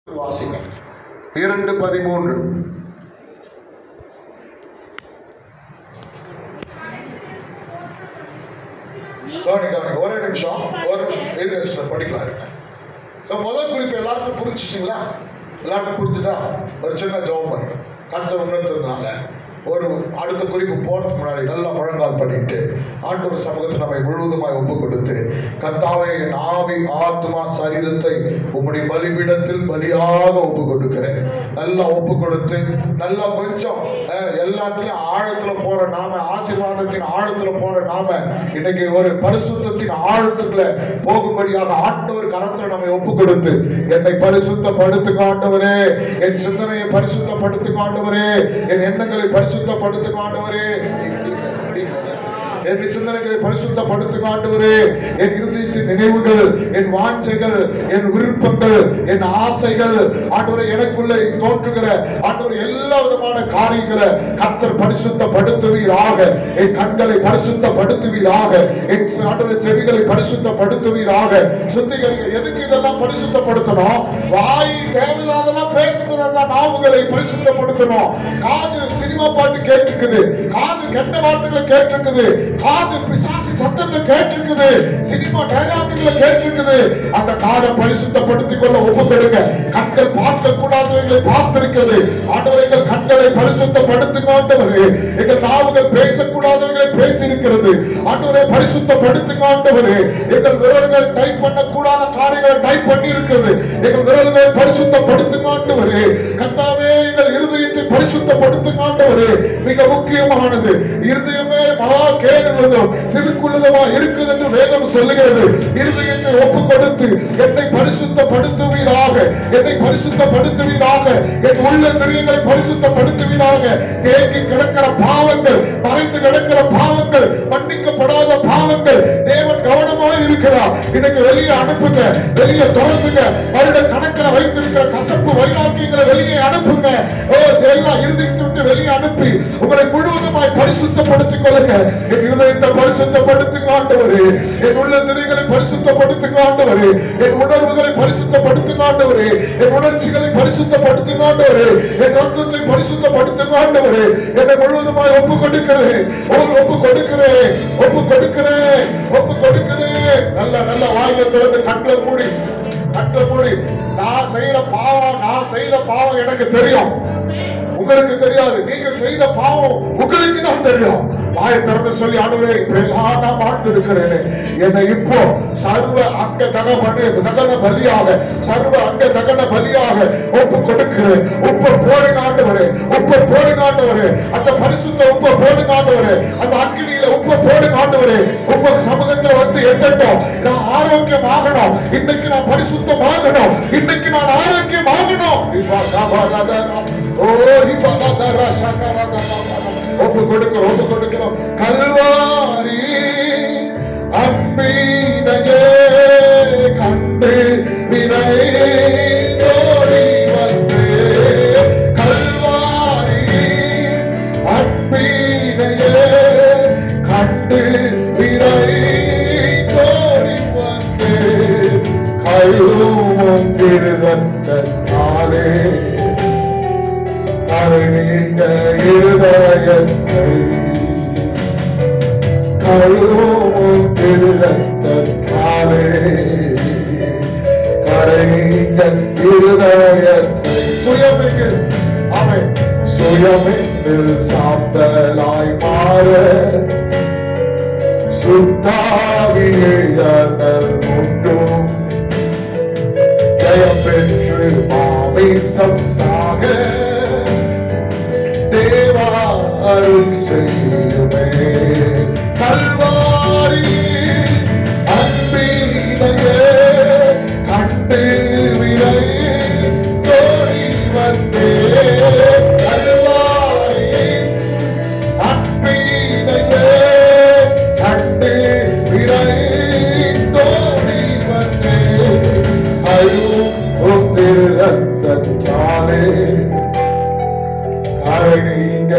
வாசிங்க இரண்டு பதிமூன்று கவனி கவனி ஒரே நிமிஷம் ஒரு நிமிஷம் இருங்க sister, படிக்கலாம் இருங்க ஸோ முதல் குறிப்பு எல்லாருக்கும் புரிஞ்சுச்சிங்களா எல்லாருக்கும் புரிஞ்சுதா ஒரு சின்ன ஜெபம் பண்ணுங்க கருத்தை உணர்த்துறதுனால ஒரு அடுத்த குறிப்பு போறதுக்கு முன்னாடி நல்லா முழங்கால் பண்ணிட்டு ஆண்டவர் சமூகத்தை நம்மை முழுவதுமாய் ஒப்பு கொடுத்து கர்த்தாவே என் ஆவி ஆத்மா சரீரத்தை உம்முடைய பலிபீடத்தில் பலியாக ஒப்பு கொடுக்கிறேன் நல்லா ஒப்பு கொடுத்து நல்லா கொஞ்சம் அஹ், எல்லாத்துலயும் ஆழத்துல போற நாம ஆசீர்வாதத்தின் ஆழத்துல போற நாம இன்னைக்கு ஒரு பரிசுத்தத்தின் ஆழத்துக்குள்ள போகும்படியாக ஆண்டவர் கரத்துல நம்மை ஒப்பு கொடுத்து என்னை பரிசுத்தப்படுத்துங்க ஆண்டவரே என் சிந்தனையை பரிசுத்தப்படுத்துங்க ஆண்டவரே என் எண்ணங்களை பரிசுத்தப்படுத்துங்க ஆண்டவரே என் சிந்தனைகளை பரிசுத்தப்படுத்துங்க ஆண்டவரே என் இருதயத்தின் நினைவுகள் என் வாஞ்சைகள் என் விருப்பங்கள் என் ஆசைகள் ஆண்டவரை எனக்குள்ளே தோன்றுகிற ஆண்டவர் எல்லா விதமான காரியங்களை கர்த்தர் பரிசுத்தப்படுத்துவீராக என் கண்களை பரிசுத்தப்படுத்துவீராக என் ஆண்டவரை செவிகளை பரிசுத்தப்படுத்துவீராக சுத்திகரிக்க எதுக்கு இதெல்லாம் பரிசுத்தப்படுத்தணும் வாய் தேவையில்லாதெல்லாம் பேசுகிறதா நாவுகளை பரிசுத்தப்படுத்தணும் காது சினிமா பாட்டு கேட்டிருக்குது காது கெட்ட வார்த்தைகளை கேட்டிருக்குது காது பிசாசு சத்தத்தை கேட்டிருக்குது சினிமா டைலாக்குகளை கேட்டிருக்குது அந்த காதை பரிசுத்தப்படுத்திக் கொள்ள ஒப்புக்கொடுங்க கண்கள் பார்க்க கூடாதவைகளை பார்த்திருக்கிறது ஆண்டவர் எங்கள் கண்களை பரிசுத்தப்படுத்துங்க ஆண்டவரே எங்கள் நாவுகள் பேசக்கூடாதவைகளை பேசியிருக்கிறது ஆண்டவரை பரிசுத்தப்படுத்துங்க ஆண்டவரே எங்கள் விரல்கள் டைப் பண்ணக்கூடாத காரியங்களை டைப் பண்ணி இருக்கிறது எங்கள் விரல்களை பரிசுத்தப்படுத்துங்க ஆண்டவரே கர்த்தாவே எங்கள் இருதயத்தை பரிசுத்தப்படுத்துங்க ஆண்டவரே மிக முக்கியமானது இருதயமே மகா கேடுவதும் திருக்குள்ளதமா இருக்குது என்று வேதம் சொல்லுகிறது இருதயத்தை ஒப்பு கொடுத்து என்னை பரிசுத்தப்படுத்துவீராக என்னை பரிசுத்தப்படுத்துவீராக என் உள்ள திரியங்களை பரிசுத்தப்படுத்துவீராக தேங்கி கிடக்கிற பாவங்கள் மறைந்து கிடக்கிற பாவங்கள் மன்னிக்கப்படாத பாவங்கள் தேவன் கவனமாக இருக்கிறார் இன்னைக்கு வெளியே அனுப்புங்க வெளியே தொடர்ந்துங்க வருட கணக்கில் வைத்திருக்கிற கசப்பு வைராக்கியங்களை வெளியே அனுப்புங்க ஓ எல்லாம் இருதயத்தை விட்டு வெளியே அனுப்பி உங்களை முழுவதுமாய் பரிசுத்தப்படுத்திக் கொள்ளுங்க என் இருதயத்தை பரிசுத்தப்படுத்துங்க ஆண்டவரே என் உள்ள திரைகளை பரிசுத்தப்படுத்துங்க ஆண்டவரே என் உணர்வுகளை பரிசுத்தப்படுத்துங்க ஆண்டவரே என் உணர்ச்சிகளை பரிசுத்தப்படுத்துங்க ஆண்டவரே என் ரத்தத்தை பரிசுத்தப்படுத்துங்க ஆண்டவரே என்னை முழுவதுமாய் ஒப்பு கொடுக்கிறேன் ஒரு ஒப்பு கொடுக்கிறேன் ஒப்பு கொடுக்கிறேன் ஒப்பு கொடுக்கிறேன் நல்ல நல்ல வாயில திறந்து கண்களை மூடி கண்களை மூடி நான் செய்யற பாவம் நான் செய்த பாவம் எனக்கு தெரியும் உங்களுக்கு தெரியாது நீங்க செய்த பாவம் உங்களுக்கு தான் தெரியும் வாயை திறந்து சொல்லி ஆண்டவரே இப்படியெல்லாம் நான் வாழ்ந்து இருக்கிறேன் என்னை இப்போ சர்வ அங்க தகமனு தகன பலியாக சர்வ அங்க தகன பலியாக ஒப்பு கொடுக்கிறேன் உப்ப போடுங்க ஆண்டவரே உப்ப போடுங்க ஆண்டவரே அந்த பரிசுத்த உப்ப போடுங்க ஆண்டவரே அந்த அக்கினியில உப்ப போடுங்க ஆண்டவரே உப்ப சமூகத்துல வந்து எட்டட்டும் நான் ஆரோக்கியம் ஆகணும் இன்னைக்கு நான் பரிசுத்தம் ஆகணும் இன்னைக்கு நான் ஆரோக்கியம் ஆகணும் இப்ப சபாதரம் ஓ இப்ப மதர சகரதரம் ஒப்பு கொடுக்கிறோம் ஒப்பு கொடுக்கிறோம் கல்வாரி அம்பினையே கண்டு வினை ஓடி வந்து கல்வாரி அம்பினையே கண்டு வினை ஓடி வந்து கழுவும் திருதத்தாலே கருணீங்க இருதயத்தை கழுவும் திருதத்தாலே கருணீங்க இருதயத்தை சுயமிகு அவை சுயமிகு சாத்தலாய் மாற சுத்தாவியதல் முட்டும் ஜெயம் பெற்று மாமிசம் சாக தேவா அருள் செய்யுமே கல்வாரி அன்பினையே கண்டு விரை தோழி வந்தே கல்வாரி அன்பினையே கண்டு விரை தோழி வந்தே அழும் ஒத்திருந்தாலே கருணீங்க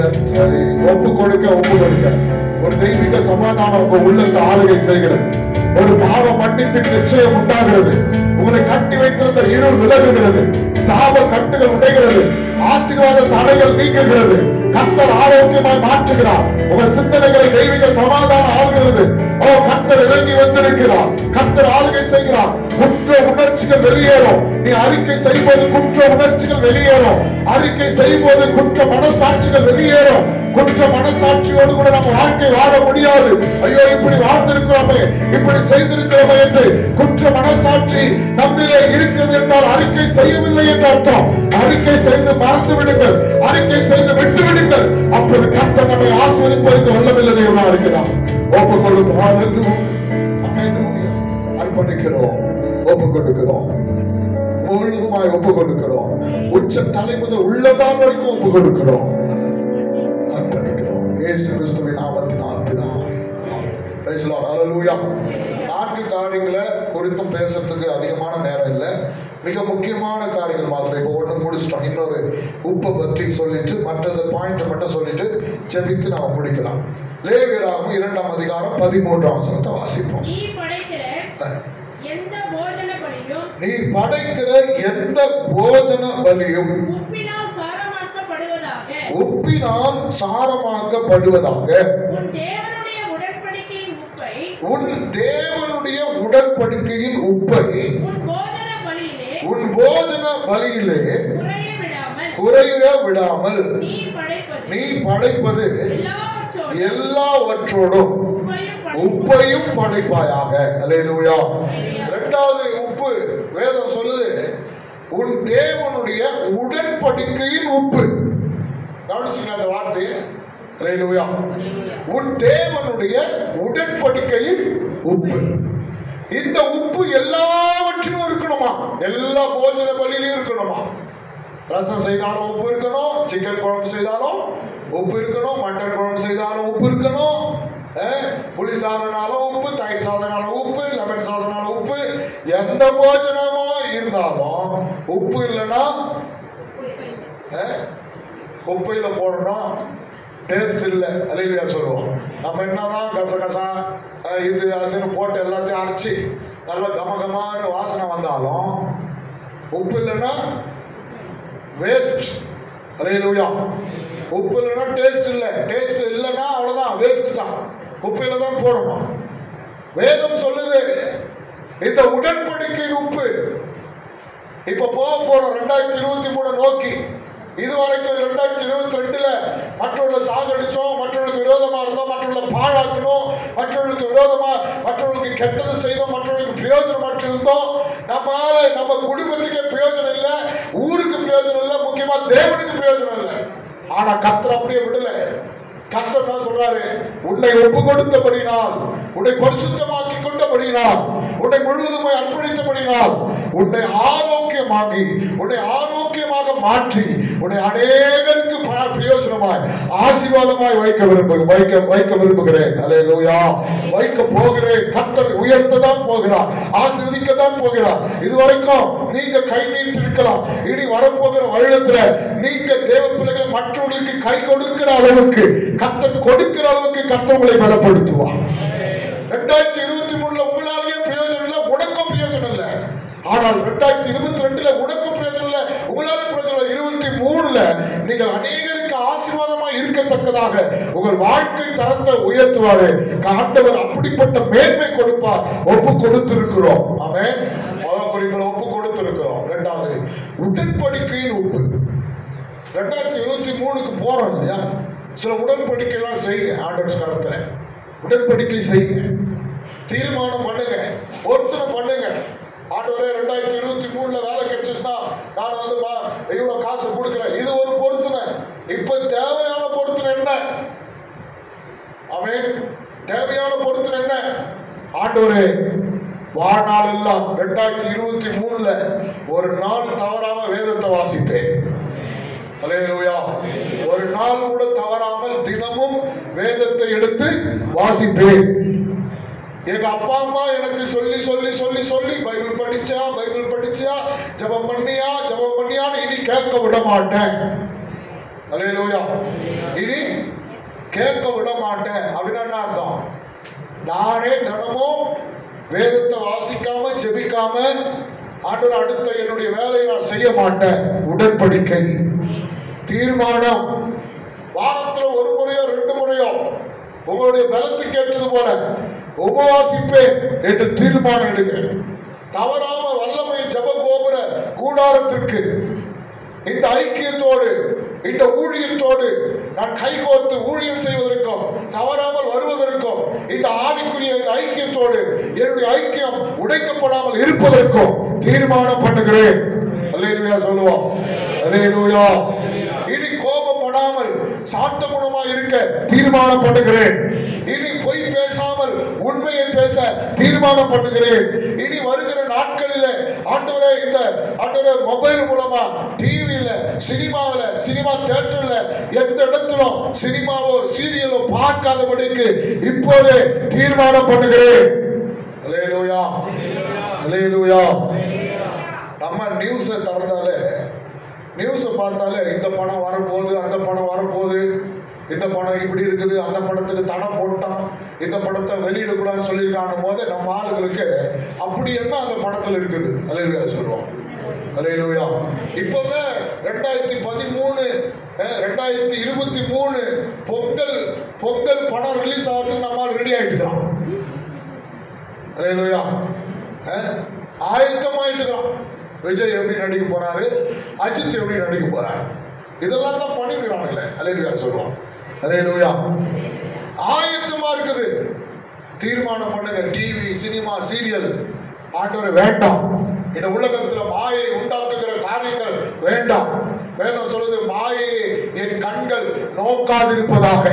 இருதயத்தை ஒப்பு கொடுக்க ஒப்பு கொடுக்க ஒரு தெய்வீக சமாதானம் உங்க உள்ளத்தை ஆளுகை செய்கிறது ஒரு பாவ மன்னிப்பின் நிச்சயம் உண்டாகிறது உங்களை கட்டி வைத்திருந்த இருள் விலகுகிறது சாப கட்டுகள் உடைகிறது ஆசீர்வாத தடைகள் நீங்குகிறது கத்தர் ஆரோக்கியமாய் மாற்றுகிறார் உங்கள் சிந்தனைகளை தெய்வீக சமாதானம் ஆகிறது ஓ கத்தர் இறங்கி வந்திருக்கிறார் கத்தர் ஆளுகை செய்கிறார் குற்ற உணர்ச்சிகள் வெளியேறும் நீ அறிக்கை செய்வது குற்ற உணர்ச்சிகள் வெளியேறும் அறிக்கை செய்வது குற்ற மனசாட்சிகள் வெளியேறும் குற்ற மனசாட்சியோடு கூட நம்ம வாழ்க்கை வாழ முடியாது ஐயோ இப்படி வாழ்ந்திருக்கிறோமே இப்படி செய்திருக்கிறோமே என்று குற்ற மனசாட்சி நம்மிலே இருக்கிறது என்றால் அறிக்கை செய்யவில்லை என்று அர்த்தம் அறிக்கை செய்து மறந்து விடுங்கள் அறிக்கை செய்து விட்டு விடுங்கள் அப்பொழுது கர்த்தர் நம்மை ஆசீர்வதிப்பதற்கு வல்லமில்லை தேவனா இருக்கிறார் ஒப்பு கொடுக்கும் Hallelujah. Hallelujah. அர்ப்பணிக்கிறோம் ஒப்பு கொடுக்கிறோம் முழுதுமாய் ஒப்பு கொடுக்கிறோம் உச்ச தலை முதல் உள்ளதால் வரைக்கும் ஒப்பு கொடுக்கிறோம் அர்ப்பணிக்கிறோம் இயேசு கிறிஸ்துவின் நாமத்தினால் பிதாவே. Praise the Lord. Hallelujah. நான்கு காரியங்களை குறித்தும் பேசுறதுக்கு அதிகமான நேரம் இல்லை மிக முக்கியமான காரியங்கள் மாத்திரம் இப்போ ஒன்று முடிச்சிட்டோம் இன்னொரு உப்பை பற்றி சொல்லிட்டு மற்றது பாயிண்ட் மட்டும் சொல்லிட்டு ஜெபித்து நாம முடிக்கலாம் லேவியராகும் இரண்டாம் அதிகாரம் பதிமூன்றாம் வசனத்தை வாசிப்போம் நீ படைக்கிற எந்த போஜன பலியும் நீ படைக்கிற எந்த போஜன பலியும் உப்பினால் சாரமாக்கப்படுவதாக உப்பினால் சாரமாக்கப்படுவதாக உன் தேவனுடைய உடன்படிக்கையின் உப்பை உன் தேவனுடைய உடன்படிக்கையின் உப்பை உன் போஜன பலியிலே உன் போஜன பலியிலே குறைய விடாமல் குறைய விடாமல் நீ படைப்பது நீ படைப்பது எல்லாவற்றோடும் எல்லாவற்றோடும் உப்பையும் படை- உப்பையும் படைப்பாயாக அல்லேலூயா இரண்டாவது உப்பு வேதம் சொல்லுது உன் தேவனுடைய உடன்படிக்கையின் உப்பு கவனிச்சுங்க அந்த வார்த்தை அல்லேலூயா உன் தேவனுடைய உடன்படிக்கையின் உப்பு இந்த உப்பு எல்லாவற்றிலும் இருக்கணுமா எல்லா போஜன பலியிலும் இருக்கணுமா ரசம் செய்தாலும் உப்பு இருக்கணும் சிக்கன் குழம்பு செய்தாலும் உப்பு இருக்கணும் மட்டன் குழம்பு செய்தாலும் உப்பு இருக்கணும் அஹ், புளி சாதனாலும் உப்பு தயிர் சாதனாலும் உப்பு லெமன் சாதனாலும் உப்பு எந்த போஜனமோ இருந்தாலும் உப்பு இல்லைன்னா அஹ், குப்பையில போடணும் டேஸ்ட் இல்லை அலையிலையா சொல்லுவோம் நம்ம என்னதான் கசகசா அஹ், இது அதுன்னு போட்டு எல்லாத்தையும் அரைச்சி நல்ல கமகமான வாசனை வந்தாலும் உப்பு இல்லைன்னா வேஸ்ட் அலையிலூயா உப்பு இல்லைன்னா டேஸ்ட் இல்லை டேஸ்ட் இல்லைன்னா அவ்வளவுதான் வேஸ்ட் தான் உப்பில தான் போடணும் வேதம் சொல்லுது இந்த உடன்படிக்கையின் உப்பு இப்ப போக போறோம் ரெண்டாயிரத்தி இருபத்தி மூணு நோக்கி இதுவரைக்கும் ரெண்டாயிரத்தி இருபத்தி ரெண்டுல மற்றவர்களை சாகடிச்சோம் மற்றவர்களுக்கு விரோதமா இருந்தோம் மற்றவர்களை பாழாக்கணும் மற்றவர்களுக்கு விரோதமா மற்றவர்களுக்கு கெட்டது செய்தோம் மற்றவர்களுக்கு பிரயோஜனமற்று இருந்தோம் நம்மால நம்ம குடும்பத்துக்கே பிரயோஜனம் இல்லை ஊருக்கு பிரயோஜனம் இல்லை முக்கியமா தேவனுக்கு பிரயோஜனம் இல்லை ஆனா கர்த்தர் அப்படியே விடல கர்த்தர் என்ன சொல்றாரு உன்னை ஒப்பு கொடுத்தபடினால் உன்னை பரிசுத்தமாக்கி கொண்டபடினால் உன்னை முழுவதுமாய் அர்ப்பணித்தபடினால் உன்னை ஆரோக்கியமாக்கி உன்னை ஆரோக்கியமாக மாற்றி உன்னை அநேகருக்கு ப- பிரயோஜனமாய் ஆசீர்வாதமாய் வைக்க விரும்பு வைக்க வைக்க விரும்புகிறேன் அல்லேலூயா வைக்க போகிறேன் கர்த்தர் உயர்த்ததான் போகிறார் ஆசீர்வதிக்கத்தான் போகிறார் இதுவரைக்கும் நீங்க கை நீட்டி இருக்கலாம் இனி வரப்போகிற வருடத்துல நீங்க தேவ பிள்ளைகளை மற்றவர்களுக்கு கை கொடுக்கிற அளவுக்கு கர்த்தர் கொடுக்கிற அளவுக்கு கர்த்தர் உங்களை பலப்படுத்துவார் ரெண்டாயிரத்தி இருபத்தி மூணுல உங்களாலேயே பிரயோஜனம் இல்லை உனக்கும் பிரயோஜனம் இல்லை ஆனால் ரெண்டாயிரத்தி இருபத்தி ரெண்டுல உனக்கும் பிரயோஜனம் இல்லை உங்களால பிரயோஜனம் இல்லை இருபத்தி மூணுல நீங்கள் அநேகருக்கு ஆசீர்வாதமா இருக்கத்தக்கதாக உங்கள் வாழ்க்கை தரத்தை உயர்த்துவாரு ஆண்டவர் அப்படிப்பட்ட மேன்மை கொடுப்பார் ஒப்பு கொடுத்திருக்கிறோம் ஆமென் முதல் குறிப்பில் ஒப்பு கொடுத்திருக்கிறோம் ரெண்டாவது உடன்படிக்கையின் உப்பு ரெண்டாயிரத்தி இருபத்தி மூணுக்கு போறோம் இல்லையா சில உடன்படிக்கை எல்லாம் செய்யுங்க ஆண்டவர் கருத்துல உடன்படிக்கை செய்யுங்க தீர்மானம் பண்ணுங்க பொருத்தனை பண்ணுங்க ஆண்டவரே ரெண்டாயிரத்தி இருபத்தி மூணுல வேலை கிடைச்சிச்சுன்னா நான் வந்து மா- இவ்வளவு காசு கொடுக்குறேன் இது ஒரு பொருத்தனை இப்ப தேவையான பொருத்தனை என்ன அவன் தேவையான பொருத்தனை என்ன ஆண்டவரே வாழ்நாள் எல்லாம் ரெண்டாயிரத்தி இருபத்தி மூணுல ஒரு நாள் தவறாம வேதத்தை வாசிப்பேன் அல்லேலூயா ஒரு நாள் கூட தவறாமல் தினமும் வேதத்தை எடுத்து வாசிப்பேன் எங்க அப்பா அம்மா எனக்கு சொல்லி சொல்லி சொல்லி சொல்லி பைபிள் படிச்சா பைபிள் படிச்சா ஜெபம் பண்ணியா ஜெபம் பண்ணியான்னு இனி கேட்க விட மாட்டேன் அல்லேலூயா இனி கேட்க விட மாட்டேன் அப்படின்னா என்ன அர்த்தம் நானே தினமும் வேதத்தை வாசிக்காம ஜெபிக்காம ஆண்டவர் அடுத்த என்னுடைய வேலையை நான் செய்ய மாட்டேன் உடன்படிக்கை தீர்மானம் வாரத்துல ஒரு முறையோ ரெண்டு முறையோ உங்களுடைய பலத்துக்கு ஏற்றது போல உபவாசிப்பேன் என்று தீர்மானம் எடுங்க தவறாம வல்லமை ஜப கோபுர கூடாரத்திற்கு இந்த ஐக்கியத்தோடு இந்த ஊழியத்தோடு நான் கைகோர்த்து ஊழியம் செய்வதற்கும் தவறாமல் வருவதற்கும் இந்த ஆவிக்குரிய இந்த ஐக்கியத்தோடு என்னுடைய ஐக்கியம் உடைக்கப்படாமல் இருப்பதற்கும் தீர்மானம் பண்ணுகிறேன் அல்லேலூயா சொல்லுவோம் அல்லேலூயா இனி கோபப்படாமல் சாந்த குணமா இருக்க தீர்மானம் பண்ணுகிறேன் இனி பொய் பேசாமல் உண்மையை பேச தீர்மானம் பண்ணுகிறேன் இனி வருகிற நாட்களில ஆண்டவரே இந்த ஆண்டவரே மொபைல் மூலமா டிவியில சினிமாவில சினிமா தியேட்டர்ல எந்த இடத்திலும் சினிமாவோ சீரியலோ பார்க்காதபடிக்கு இப்போதே தீர்மானம் பண்ணுகிறேன் அல்லேலூயா அல்லேலூயா நம்ம நியூஸை திறந்தாலே நியூஸை பார்த்தாலே இந்த படம் வரப்போகுது அந்த படம் வரப்போகுது இந்த படம் இப்படி இருக்குது அந்த படத்துக்கு தடை போட்டான் இந்த படத்தை வெளியிடக்கூடாதுன்னு சொல்லியிருக்கான போது நம்ம ஆளுங்களுக்கு அப்படி என்ன அந்த படத்துல இருக்குது அலையிலுயா சொல்லுவோம் அலையிலுயா இப்பவே ரெண்டாயிரத்தி பதிமூணு அஹ், ரெண்டாயிரத்தி இருபத்தி மூணு பொங்கல் பொங்கல் படம் ரிலீஸ் ஆகிறதுக்கு நம்ம ரெடி ஆயிட்டுக்கிறோம் அலையிலுயா ஆயத்தமாயிட்டுக்கிறோம் விஜய் எப்படி நடிக்க போறாரு அஜித் எப்படி நடிக்க போறாரு இதெல்லாம் தான் பண்ணிக்கிறானுங்களே அலையிலுயா சொல்லுவோம் அலையிலுயா ஆயத்தமா இருக்குது தீர்மானம் பண்ணுங்க டிவி சினிமா சீரியல் ஆண்டவர் வேண்டாம் இந்த உலகத்துல மாயை உண்டாக்குகிற காரியங்கள் வேண்டாம் வேதம் சொல்லுது மாயையை என் கண்கள் நோக்காதிருப்பதாக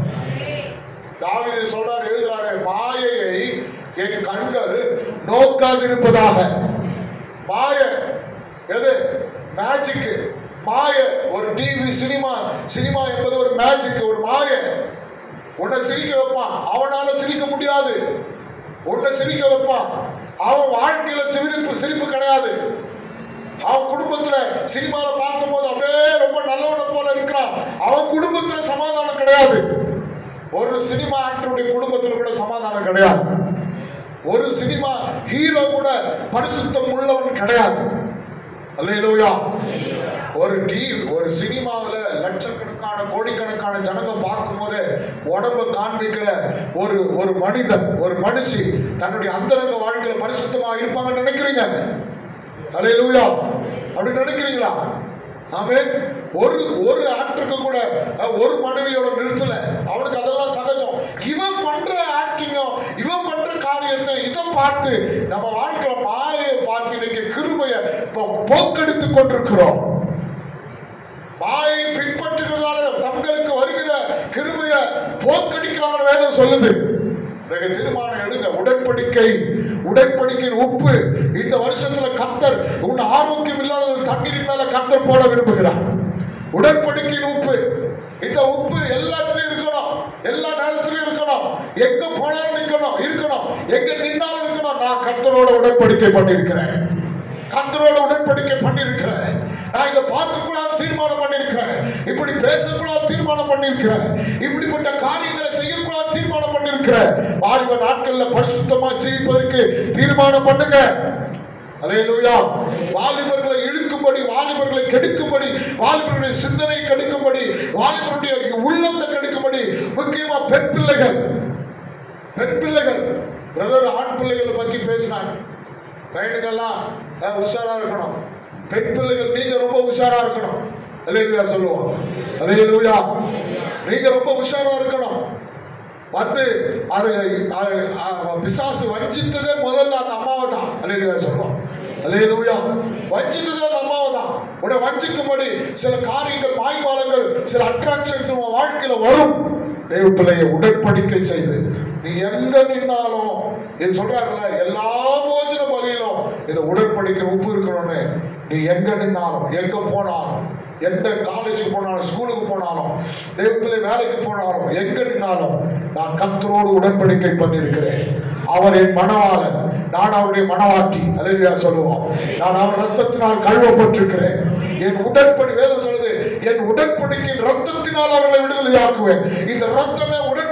தாவீது சொல்றாரு எழுதுறாரு மாயையை என் கண்கள் நோக்காதிருப்பதாக மாய எது மேஜிக் மாய ஒரு டிவி சினிமா சினிமா என்பது ஒரு மேஜிக் ஒரு மாய உன்னை சிரிக்க வைப்பான் அவனால சிரிக்க முடியாது உன்னை சிரிக்க வைப்பான் அவன் வாழ்க்கையில சிரிப்பு சிரிப்பு கிடையாது அவன் குடும்பத்துல சினிமால பார்க்கும்போது அப்படியே ரொம்ப நல்லவனை போல இருக்கிறான் அவன் குடும்பத்துல சமாதானம் கிடையாது ஒரு சினிமா ஆக்டருடைய குடும்பத்துல கூட சமாதானம் கிடையாது ஒரு சினிமா ஹீரோ கூட பரிசுத்தம் உள்ளவன் கிடையாது அல்லேலூயா ஒரு டீ ஒரு சினிமாவுல லட்சக்கணக்கான கோடிக்கணக்கான ஜனங்க பார்க்கும்போது உடம்ப காண்பிக்கிற ஒரு ஒரு மனிதன் ஒரு மனுஷி தன்னுடைய அந்தரங்க வாழ்க்கையில பரிசுத்தமா இருப்பாங்கன்னு நினைக்கிறீங்க அல்லேலூயா அப்படி நினைக்கிறீங்களா ஆமே ஒரு ஒரு ஆக்டருக்கு கூட அஹ், ஒரு மனைவியோட நிறுத்தல அவனுக்கு அதெல்லாம் சகஜம் இவன் பண்ற ஆக்டிங்கும் இவன் பண்ற காரியத்தை இதை பார்த்து நம்ம வாழ்க்கையில மாயை பார்த்து இன்னைக்கு கிருபைய இப்போ போக்கெடுத்து கொண்டிருக்கிறோம் மாயை பின்பற்றுகிறதால தங்களுக்கு வருகிற கிருபைய போக்கடிக்கிறாங்க வேதம் சொல்லுது இன்றைக்கு தீர்மானம் எடுங்க உடன்படிக்கை உடன்படிக்கையின் உப்பு இந்த வருஷத்துல கத்தர் உன் ஆரோக்கியம் இல்லாத தண்ணீரின் மேல கத்தர் போட விரும்புகிறார் உடன்படிக்கையின் உப்பு இந்த உப்பு எல்லாத்துலயும் இருக்கணும் எல்லா நேரத்திலும் இருக்கணும் எங்க போனாலும் நிக்கணும் இருக்கணும் எங்க நின்னாலும் இருக்கணும் நான் கத்தரோட உடன்படிக்கை பண்ணியிருக்கிறேன் கத்தரோட உடன்படிக்கை பண்ணியிருக்கிறேன் நான் இதை பார்க்க கூடாது தீர்மானம் பண்ணியிருக்கிறேன் இப்படி பேசக்கூடாது தீர்மானம் பண்ணியிருக்கிறேன் இப்படிப்பட்ட காரியங்களை செய்யக்கூடாது தீர்மானம் பண்ணியிருக்கிறேன் வாலிப நாட்கள்ல பரிசுத்தமா ஜீவிப்பதற்கு தீர்மானம் பண்ணுங்க அல்லேலூயா வாலிபர்களை இழுக்கும்படி வாலிபர்களை கெடுக்கும்படி வாலிபர்களுடைய சிந்தனை கெடுக்கும்படி வாலிபருடைய உள்ளத்தை கெடுக்கும்படி முக்கியமா பெண் பிள்ளைகள் பெண் பிள்ளைகள் பிரதர் ஆண் பிள்ளைகளை பத்தி பேசினாங்க பையனுக்கெல்லாம் அஹ், உஷாரா இருக்கணும் பெண் பிள்ளைகள் நீங்க ரொம்ப உஷாரா இருக்கணும் அல்லேலூயா சொல்லுவோம் அல்லேலூயா நீங்க ரொம்ப உஷாரா இருக்கணும் வந்து அது அது, அஹ், பிசாசு வஞ்சித்ததே முதல்ல அந்த அம்மாவை தான் அல்லேலூயா சொல்லுவோம் அல்லேலூயா வஞ்சித்ததே அந்த அம்மாவை தான் உன்னை வஞ்சிக்கும்படி சில காரியங்கள் மாய்மாலங்கள் சில அட்ராக்ஷன்ஸ் உன் வாழ்க்கையில வரும் தெய்வ பிள்ளையை உடன்படிக்கை செய்து நீ எங்க நின்னாலும் இது சொல்றாங்கல்ல எல்லா போஜன பலியிலும் இந்த உடன்படிக்கை உப்பு இருக்கணும்னு நீ எங்க நின்னாலும் எங்க போனாலும் எந்த காலேஜுக்கு போனாலும் ஸ்கூலுக்கு போனாலும் தெய்வத்திலே வேலைக்கு போனாலும் எங்க நின்னாலும் நான் கர்த்தரோடு உடன்படிக்கை பண்ணியிருக்கிறேன் அவர் என் மணவாளன் நான் அவருடைய மணவாட்டி அலையா சொல்லுவோம் நான் அவர் ரத்தத்தினால் கழுவப்பட்டிருக்கிறேன் என் உடன்படி வேதம் சொல்லுது என் உடன்படிக்கையின் ரத்தத்தினால் அவர்களை விடுதலையாக்குவேன் இந்த ரத்தமே உடன்படிக்கையின்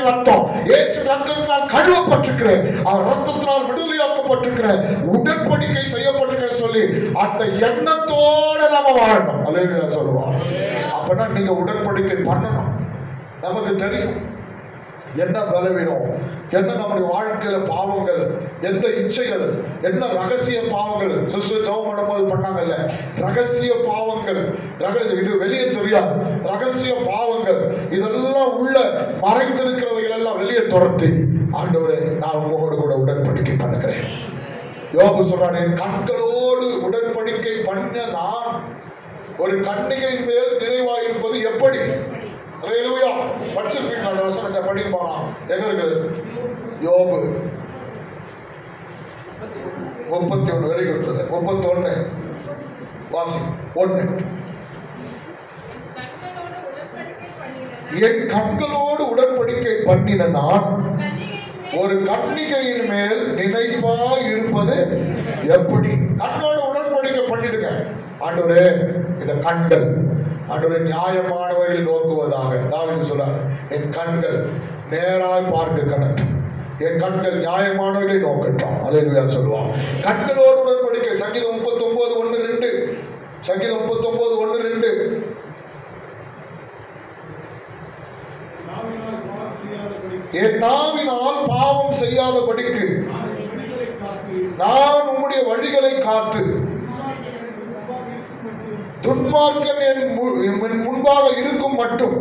ரத்தம் இயேசு ரத்தத்தினால் கழுவப்பட்டிருக்கிறேன் அவர் ரத்தத்தினால் விடுதலையாக்கப்பட்டிருக்கிறேன் உடன்படிக்கை செய்யப்பட்டிருக்கிறேன் சொல்லி அந்த எண்ணத்தோட நாம வாழணும் அல்லேலூயா சொல்லுவோம் அப்பனா நீங்க உடன்படிக்கை பண்ணணும் நமக்கு தெரியும் என்ன பலவீனம் என்ன நம்முடைய வாழ்க்கையில பாவங்கள் எந்த இச்சைகள் என்ன ரகசிய பாவங்கள் சிஸ்டர் ஜெபம் பண்ணும்போது பண்ணாங்கல்ல ரகசிய பாவங்கள் ரக இது வெளியே தெரியாது ரகசிய பாவங்கள் இதெல்லாம் உள்ள மறைந்திருக்கிறவைகள் எல்லாம் வெளியே துரத்தி ஆண்டவரே நான் உங்களோடு கூட உடன்படிக்கை பண்ணுகிறேன் யோபு சொல்றாரு என் கண்களோடு உடன்படிக்கை பண்ண நான் ஒரு கன்னிகையின் மேல் நினைவாயிருப்பது எப்படி அல்லேலூயா படிச்சிருப்பீங்க அந்த வசனத்தை படிக்க போறான் எங்க இருக்குது யோபு முப்பத்தி ஒண்ணு வெரி குட் முப்பத்தி ஒண்ணு வாசி ஒண்ணு கர்த்தரோடு உடன்படிக்கை பண்ணின என் கண்களோடு உடன்படிக்கை பண்ணின நான் கன்னிகையின் மேல் ஒரு கன்னிகையின் மேல் நினைப்பா இருப்பது எப்படி கண்ணோட உடன்படிக்கை பண்ணிடுங்க ஆண்டவரே இந்த கண்கள் ஆண்டவரே நியாயமானவைகள் நோக்குவதாக தாவீது சொல்றார் என் கண்கள் நேராய் பார்க்க கணக்கு என் கண்கள் நியாயமானவைகளை நோக்கட்டும் அலையா சொல்லுவான் கண்களோடு உடன்படிக்கை சங்கீதம் முப்பத்தி ஒன்பது ஒன்று ரெண்டு சங்கீதம் முப்பத்தி ஒன்பது ஒன்று ரெண்டு நாவினால் பாவம் செய்யாதபடி என் நாவினால் பாவம் செய்யாதபடிக்கு நான் என் வழிகளை காத்து நான் உம்முடைய வழிகளை காத்து துன்மார்க்கன் எனக்கு முன்பாக இருக்கும் மட்டும் துன்மார்க்கன் என் மு- என் முன்பாக இருக்கும் மட்டும்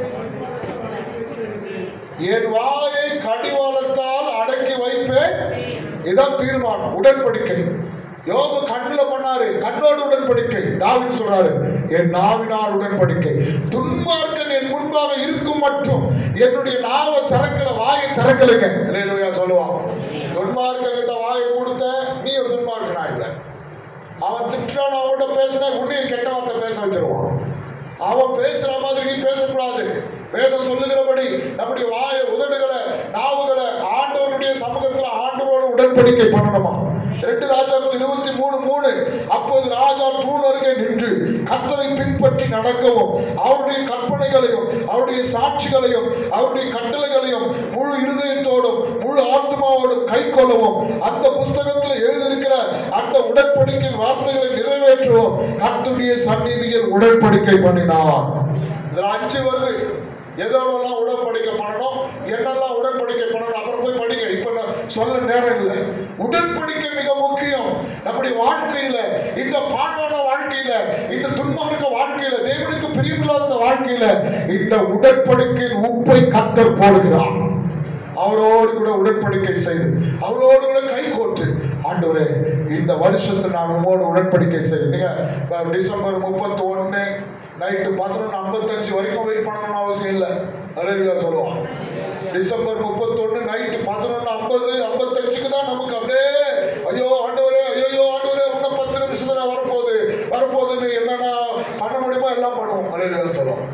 என் வாயை கடிவாளத்தால் அடக்கி வைப்பேன் இதான் தீர்மானம் உடன்படிக்கை யோபு கண்ணுல பண்ணாரு கண்ணோடு உடன்படிக்கை தாவீது சொல்றாரு என் நாவினால் உடன்படிக்கை துன்மார்க்கன் என் முன்பாக இருக்கும் மட்டும் என்னுடைய நாவை திறக்கல வாயை திறக்கலைங்க அல்லேலூயா சொல்லுவான் துன்மார்க்கன் கிட்ட வாயை கொடுத்த நீ ஒரு துன்மார்க்கன் ஆயிடுற அவன் திட்டான் அவன்கிட்ட பேசினா உன்னையும் கெட்ட வார்த்தை பேச வச்சிருவான் அவன் பேசுற மாதிரி நீ பேசக்கூடாது வேதம் சொல்லுகிறபடி நம்முடைய வாய உதடுகளை நாவுகளை ஆண்டவருடைய சமூகத்துல ஆண்டவரோடு உடன்படிக்கை பண்ணணுமா ரெண்டு ராஜாக்கள் இருபத்தி மூணு மூணு அப்போது ராஜா தூண் அருகே நின்று கர்த்தரை பின்பற்றி நடக்கவும் அவருடைய கற்பனைகளையும் அவருடைய சாட்சிகளையும் அவருடைய கட்டளைகளையும் முழு இருதயத்தோடும் முழு ஆத்மாவோடும் கை கொள்ளவும் அந்த புஸ்தகத்தில் எழுதியிருக்கிற அந்த உடன்படிக்கை வார்த்தைகளை நிறைவேற்றவும் கர்த்தருடைய சந்நிதியில் உடன்படிக்கை பண்ணினார் இதுல அஞ்சு வருது எதோடலாம் உடன்படிக்கை பண்ணணும் என்னெல்லாம் உடன்படிக்கை பண்ணணும் அப்புறம் போய் படிங்க இப்ப நான் சொல்ல நேரம் இல்லை உடன்படிக்கை மிக முக்கியம் நம்முடைய வாழ்க்கையில இந்த பாழான வாழ்க்கையில இந்த துன்மார்க்க வாழ்க்கையில தேவனுக்கு பிரியமில்லாத இந்த வாழ்க்கையில இந்த உடன்படிக்கையின் உப்பை கத்தர் போடுகிறார் அவரோடு கூட உடன்படிக்கை செய்து அவரோடு கூட கை கோர்த்து ஆண்டவரே இந்த வருஷத்தை நான் உங்களோடு உடன்படிக்கை செய்து நீங்க அஹ், டிசம்பர் முப்பத்தி ஒண்ணு நைட்டு பதினொன்று ஐம்பத்தஞ்சு வரைக்கும் வெயிட் பண்ணணும்னு அவசியம் இல்லை அலையா சொல்லுவான் டிசம்பர் முப்பத்தொன்னு நைட்டு பதினொன்று ஐம்பது ஐம்பத்தஞ்சுக்கு தான் நமக்கு அப்படியே ஐயோ ஆண்டவரே ஐயோ ஆண்டவரே இன்னும் பத்து நிமிஷத்துல வரப்போகுது வரப்போகுதுன்னு என்னென்ன பண்ண முடியுமோ எல்லாம் பண்ணுவோம் அலையா சொல்லுவோம்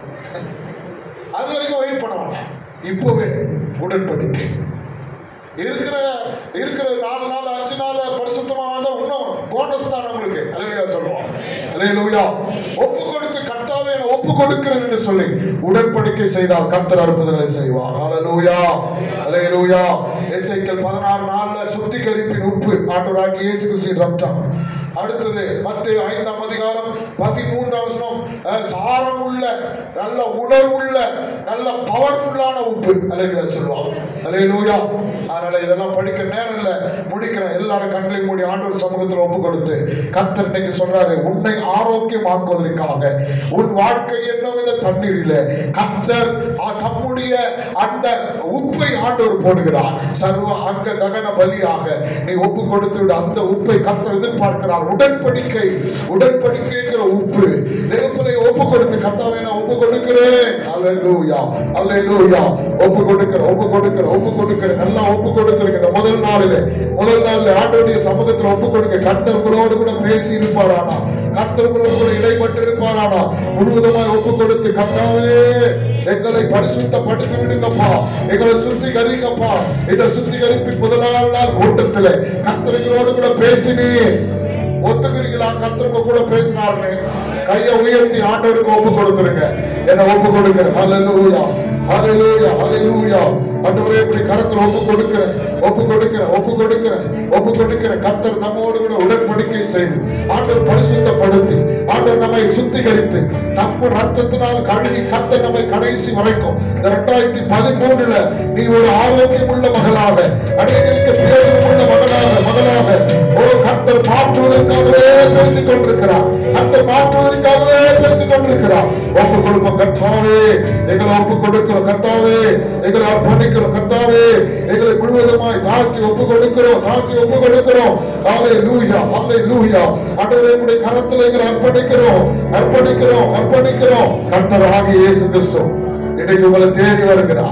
அது வரைக்கும் வெயிட் பண்ண மாட்டேன் இப்பவே உடன்படிக்கை இருக்கிற இருக்கிற நாலு நாள் அஞ்சு நாள் பரிசுத்தமா வந்தா இன்னும் போனஸ் தான் நம்மளுக்கு அலையா சொல்லுவோம் அலையா ஒப்பு கொடுத்து கர்த்தாவே நான் ஒப்பு கொடுக்கிறேன் என்று சொல்லி உடன்படிக்கை செய்தால் கர்த்தர் அற்புதங்களை செய்வார் அலலூயா அலையலூயா எசைக்கல் பதினாறு நாள்ல சுத்திகரிப்பின் உப்பு ஆண்டவராகி இயேசு கிறிஸ்துவின் ரத்தம் அடுத்தது மத்திய ஐந்தாம் அதிகாரம் பதிமூன்றாம் வசனம் அஹ், சாரம் உள்ள நல்ல உணர்வுள்ள நல்ல பவர்ஃபுல்லான உப்பு அலையா சொல்லுவாங்க அலையலூயா அதனால இதெல்லாம் படிக்க நேரம் இல்ல முடிக்கிறேன் எல்லாரும் கண்களை மூடி ஆண்டவர் சமூகத்தில் ஒப்பு கொடுத்து கர்த்தர் இன்னைக்கு சொல்றாரு உன்னை ஆரோக்கியமாக்குவதற்காக உன் வாழ்க்கை என்னும் இந்த தண்ணீரில கர்த்தர் ஆ, தம்முடைய அந்த உப்பை ஆண்டவர் போடுகிறார் சர்வ அங்க தகன பலியாக நீ ஒப்பு கொடுத்து விட அந்த உப்பை கர்த்தர் எதிர்பார்க்கிறார் உடன்படிக்கை உடன்படிக்கை என்கிற உப்பு தேவப்பிள்ளை ஒப்பு கொடுத்து கர்த்தாவை நான் ஒப்பு கொடுக்கிறேன் அல்லேலூயா அல்லேலூயா ஒப்பு கொடுக்கிறேன் ஒப்பு கொடுக்கிறேன் ஒப்பு கொடுக்கிறேன் நல்லா ஒப்பு கொடுத்திருக்க இந்த முதல் நாளிலே முதல் நாள்ல ஆண்டவருடைய சமூகத்துல ஒப்பு கொடுக்க கர்த்தர் உங்களோடு கூட பேசி இருப்பாரானா கர்த்தர் உங்களோடு கூட இடைப்பட்டு இருப்பாரானா முழுவதுமாய் ஒப்பு கொடுத்து கர்த்தாவே எங்களை பரிசுத்தப்படுத்தி விடுங்கப்பா எங்களை சுத்திகரிங்கப்பா இந்த சுத்திகரிப்பின் முதலாவது நாள் கூட்டத்திலே கர்த்தர்களோடு கூட பேசினே ஒத்துக்கிறீங்களா கர்த்தருங்க கூட பேசினாருன்னு கையை உயர்த்தி ஆண்டவருக்கு ஒப்பு கொடுத்துருங்க என்ன ஒப்பு கொடுங்க அல்லேலூயா ஹalleluya ஹalleluya ஆண்டவரே இப்படி கரத்துல ஒப்பு கொடுக்கிறேன் ஒப்பு கொடுக்கிறேன் ஒப்பு கொடுக்கிறேன் ஒப்பு கொடுக்கிறேன் கர்த்தர் நம்மோடு கூட உடன்படிக்கை செய்து ஆண்டவர் பரிசுத்தப்படுத்தி ஆண்டவர் நம்மை சுத்திகரித்து நம்ம ரத்தத்தினால் கழுவி கர்த்தர் நம்மை கடைசி வரைக்கும் இந்த ரெண்டாயிரத்தி பதிமூணுல நீ ஒரு ஆரோக்கியம் உள்ள மகளாக அநேகருக்கு பிரயோஜனம் உள்ள மகளாக மகளாக ஒரு கர்த்தர் மாற்றுவதற்காகவே பேசிக் கொண்டிருக்கிறார் கர்த்தர் மாற்றுவதற்காகவே பேசிக் கொண்டிருக்கிறார் ஒப்பு கொடுப்போம் கர்த்தாவே எங்களை ஒப்பு கொடுக்கிறோம் கர்த்தாவே எங்களை அர்ப்பணிக்கிறோம் கர்த்தாவே எங்களை முழுவதுமாய் தாழ்த்தி ஒப்பு கொடுக்கிறோம் தாழ்த்தி ஒப்பு கொடுக்கிறோம் ஹாலே லூயா ஹாலே லூயா ஆண்டவரே உடைய கரத்துல எங்களை அர்ப்பணிக்கிறோம் அர்ப்பணிக்கிறோம் அர்ப்பணிக்கிறோம் கர்த்தர் ஆகிய இயேசு கிறிஸ்து இன்னைக்கு உங்களை தேடி வருகிறார்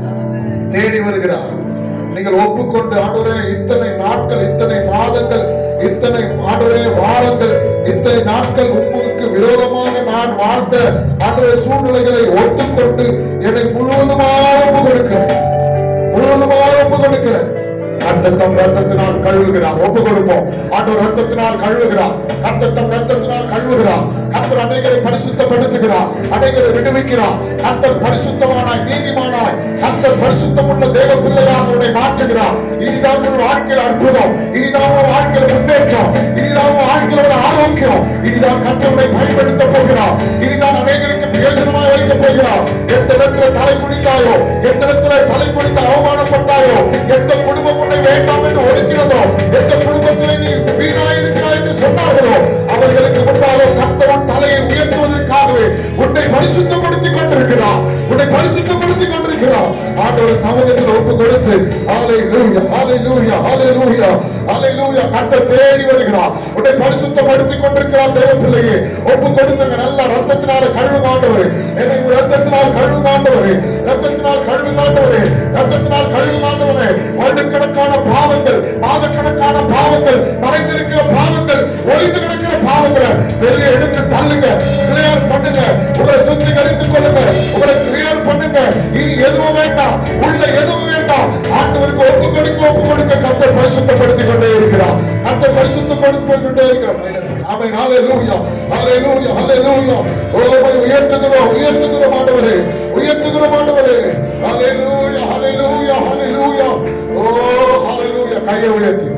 தேடி வருகிறார் நீங்கள் ஒப்புக்கொண்டு ஆண்டவரே இத்தனை நாட்கள் இத்தனை மாதங்கள் இத்தனை ஆண்டவரே வாரங்கள் இத்தனை நாட்கள் உங்களுக்கு விரோதமாக நான் வாழ்ந்த ஆண்டவரே சூழ்நிலைகளை ஒத்துக்கொண்டு என்னை முழுவதுமாக ஒப்பு கொடுக்கிறேன் முழுவதுமாக ஒப்பு கொடுக்கிறேன் ரத்தத்தம் ரத்தத்தினால் கழுவுகிறார் ஒப்பு கொடுப்போம் ஆண்டவர் ரத்தத்தினால் கழுவுகிறார் ரத்தத்தம் ரத்தத்தினால் கழுவுகிறார் கர்த்தர் அநேகரை பரிசுத்தப்படுத்துகிறார் அநேகரை விடுவிக்கிறார் கர்த்தர் பரிசுத்தமானாய் நீதிமானாய் கர்த்தர் பரிசுத்தம் உள்ள தேவ பிள்ளையாக உன்னை மாற்றுகிறார் இனிதான் ஒரு வாழ்க்கையில் அற்புதம் இனிதான் ஒரு வாழ்க்கையில் முன்னேற்றம் இனிதான் ஒரு வாழ்க்கையில் ஒரு ஆரோக்கியம் இனிதான் கர்த்தருடைய பயன்படுத்த போகிறார் இனிதான் அநேகருக்கு பிரயோஜனமாக இருக்க போகிறார் எந்த இடத்துல தலை குடித்தாயோ எந்த இடத்துல தலை குடித்து அவமானப்பட்டாயோ எந்த குடும்பம் உன்னை வேண்டாம் என்று ஒதுக்கினதோ எந்த குடும்பத்திலே நீ வீணாயிருக்கிறாய் என்று சொன்னார்களோ அவர்களுக்கு முன்பாக கர்த்தவன் தலையை உயர்த்துவதற்காகவே உன்னை பரிசுத்தப்படுத்திக் கொண்டிருக்கிறார் உன்னை பரிசுத்தப்படுத்திக் கொண்டிருக்கிறார் ஆண்டவர் சமூகத்தில் ஒப்பு கொடுத்து ஆலை லூயா ஆலை லூயா ஆலை லூயா ஆலை லூயா கர்த்தர் தேடி வருகிறார் உன்னை பரிசுத்தப்படுத்திக் கொண்டிருக்கிறார் தேவ பிள்ளையே ஒப்பு கொடுத்துங்க நல்ல ரத்தத்தினால கழுவு ஆண்டவர் என்னை ரத்தத்தினால் கழுவு ஆண்டவர் ரத்தத்தினால் கழுவு ஆண்டவர் ரத்தத்தினால் கழுவு ஆண்டவரே வருடக்கணக்கான பாவங்கள் மாதக்கணக்கான பாவங்கள் மறைந்திருக்கிற பாவங்கள் ஒளிந்து கிடக்கிற பாவங்களை வெளியே எடுத்து தள்ளுங்க கிளியர் பண்ணுங்க உங்களை சுத்திகரித்துக் கொள்ளுங்க உங்களை கிளியர் பண்ணுங்க இனி எதுவும் வேண்டாம் உள்ள எதுவும் வேண்டாம் ஆண்டவருக்கு ஒப்பு கொடுக்க ஒப்பு கொடுக்க கர்த்தர் பரிசுத்தப்படுத்திக் கொண்டே இருக்கிறார் கர்த்தர் பரிசுத்தப்படுத்திக் கொண்டே இருக்கிறார் ஆமென் ஹalleluya ஹalleluya ஹalleluya ஓ உம்மை உயர்த்துகிறோம் உயர்த்துகிறோம் ஆண்டவரே உயர்த்துகிறோம் ஆண்டவரே ஹalleluya ஹalleluya ஹalleluya ஓ ஹalleluya கையை உயர்த்தி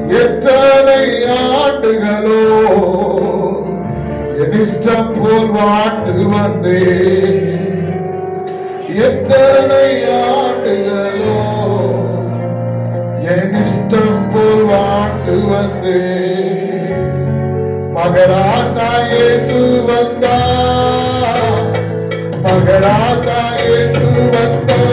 எத்தனை ஆண்டுகளோ என் இஷ்டம் போல் வாழ்ந்து வந்தேன் எத்தனை ஆண்டுகளோ என் இஷ்டம் போல் வாழ்ந்து வந்தேன் மகராசா இயேசு வந்தா மகராசா இயேசு வந்தா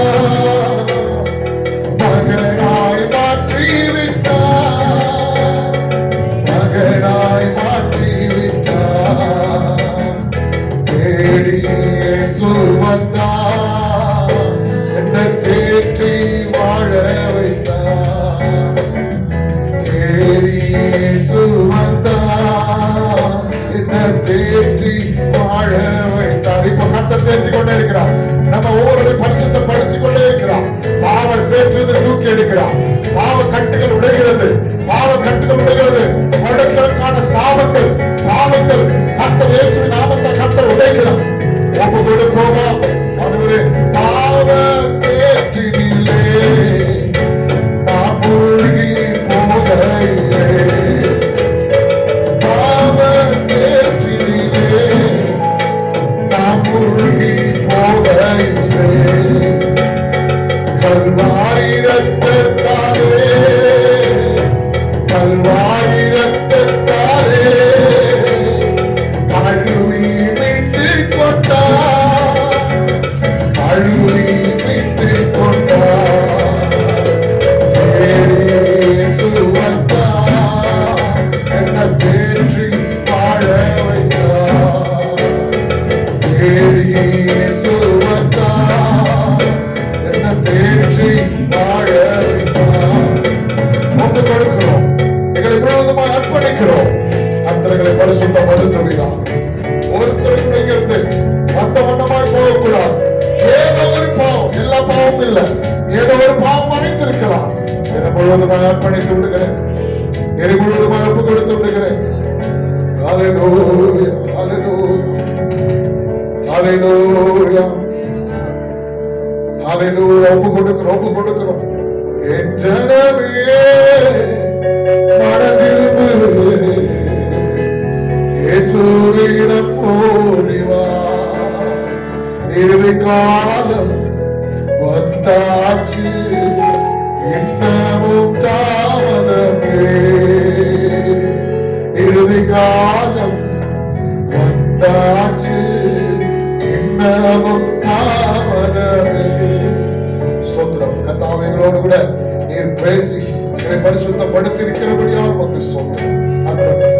மகனாய் மாற்றி விட்டார் மகனாய் மாற்றி விட்டார் தேடி இயேசு வந்தா என்னை தேற்றி வாழ வைத்தார் தேடி இயேசு வந்தா என்னை தேற்றி வாழ வைத்தார் இப்ப கத்த தேற்றி கொண்டே இருக்கிறார் நம்ம ஒவ்வொரு பரிசுத்தப்படுத்திக் கொண்டே இருக்கிறார் பாவ சேற்றுதை தூக்கி எடுக்கிறார் பாவ கட்டுகள் உடைகிறது பாவ கட்டுகள் உடைகிறது வருடக்கணக்கான சாபங்கள் பாவங்கள் கத்த இயேசுவின் நாமத்தை கத்தர் உடைக்கிறார் ஒப்பு கொடுப்போமா ஆண்டவரே, பாவ சேற்றினிலே நான் மூழ்கி போகையிலே பாவ சேற்றினிலே நாம் மூழ்கி போகையிலே கல்வாரி ரத்தத்தாலே கல்வாரி ரத்தத்தாலே கழுவி மீட்டு கொண்டார் கழுவி மீட்டு கொண்டார் இயேசு வந்தார் என்னை தேற்றி வாழ வைத்தார் இயேசு வந்தார் என்னை தேற்றி வாழ வைத்தார் ஒப்பு கொடுக்கிறோம் எங்களை முழுவதுமாய் அர்ப்பணிக்கிறோம் கர்த்தர்களை பரிசுத்தப்படுத்துகிறார் ஒருத்தர் கூட இங்கிருந்து மத்த வண்ணமாய் போகக்கூடாது ஏதோ ஒரு பாவம் எல்லா பாவமும் இல்ல ஏதோ ஒரு பாவம் மறைந்திருக்கலாம் என்னை முழுவதுமாய் அர்ப்பணித்து விடுகிறேன் என்னை முழுவதுமாய் ஒப்பு கொடுத்து விடுகிறேன் Hallelujah, hallelujah, hallelujah. ஹalleluya ஒப்பு கொடுக்கிறோம் ஒப்பு கொடுக்கிறோம் என் ஜனமே மனதிரும்பு இயேசுவிடம் ஓடிவா இறுதி காலம் வந்தாச்சு இன்னமும் தாமதமே இறுதி காலம் வந்தாச்சு இன்னமும் தாமதமே ஸ்தோத்திரம் கர்த்தாவே எங்களோடு கூட நீர் பேசி என்னை பரிசுத்தப்படுத்தி இருக்கிறபடியால் உமக்கு ஸ்தோத்திரம் அன்பு